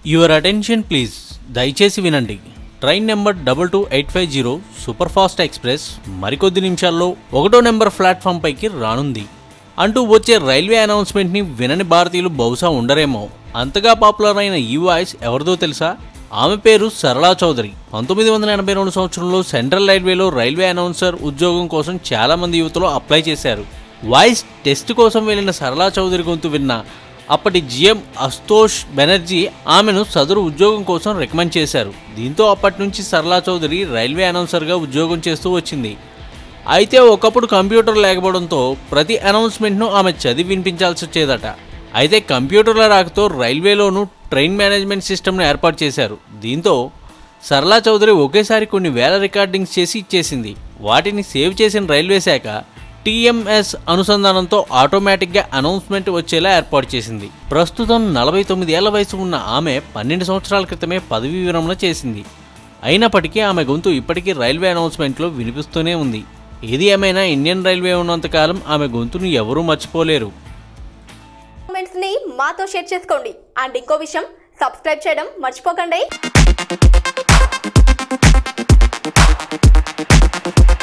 your attention please దయచేసి వినండి train number double two eight five zero super fast express మరికొద్ది నిమిషాల్లో ఒకటో నెంబర్ ప్లాట్ఫామ్ పైకి రానుంది అంటూ వచ్చే రైల్వే అనౌన్స్మెంట్ని వినని భారతీయులు బహుశా ఉండరేమో అంతగా పాపులర్ అయిన ఈ వాయిస్ ఎవరిదో తెలుసా ఆమె పేరు సరళా చౌదరి పంతొమ్మిది వందల ఎనభై రెండు సంవత్సరంలో సెంట్రల్ రైల్వేలో రైల్వే అనౌన్సర్ ఉద్యోగం కోసం చాలా మంది యువతలు అప్లై చేశారు వాయిస్ టెస్ట్ కోసం వెళ్ళిన సరళా చౌదరి గొంతు విన్న అప్పటి జిఎం అస్తోష్ బెనర్జీ ఆమెను సదరు ఉద్యోగం కోసం రికమెండ్ చేశారు దీంతో అప్పటి నుంచి సరళా చౌదరి రైల్వే అనౌన్సర్గా ఉద్యోగం చేస్తూ వచ్చింది అయితే ఒకప్పుడు కంప్యూటర్ లేకపోవడంతో ప్రతి అనౌన్స్మెంట్ను ఆమె చదివి వినిపించాల్సి వచ్చేదట అయితే కంప్యూటర్ల రాకతో రైల్వేలోనూ ట్రైన్ మేనేజ్మెంట్ సిస్టమ్ను ఏర్పాటు చేశారు దీంతో సరళా చౌదరి ఒకేసారి కొన్ని వేల రికార్డింగ్స్ చేసి ఇచ్చేసింది వాటిని సేవ్ చేసిన రైల్వే శాఖ టీఎంఎస్ అనుసంధానంతో ఆటోమేటిక్గా అనౌన్స్మెంట్ వచ్చేలా ఏర్పాటు చేసింది ప్రస్తుతం నలభై తొమ్మిది ఏళ్ల వయసు ఉన్న ఆమె పన్నెండు సంవత్సరాల క్రితమే పదవీ విరమణ చేసింది అయినప్పటికీ ఆమె గొంతు ఇప్పటికీ రైల్వే అనౌన్స్మెంట్లో వినిపిస్తూనే ఉంది ఏది ఏమైనా ఇండియన్ రైల్వే ఉన్నంతకాలం ఆమె గొంతును ఎవరూ మర్చిపోలేరు కామెంట్స్ ని మాతో షేర్ చేసుకోండి అండ్ ఇంకో విషయం సబ్స్క్రైబ్ చేయడం మర్చిపోకండి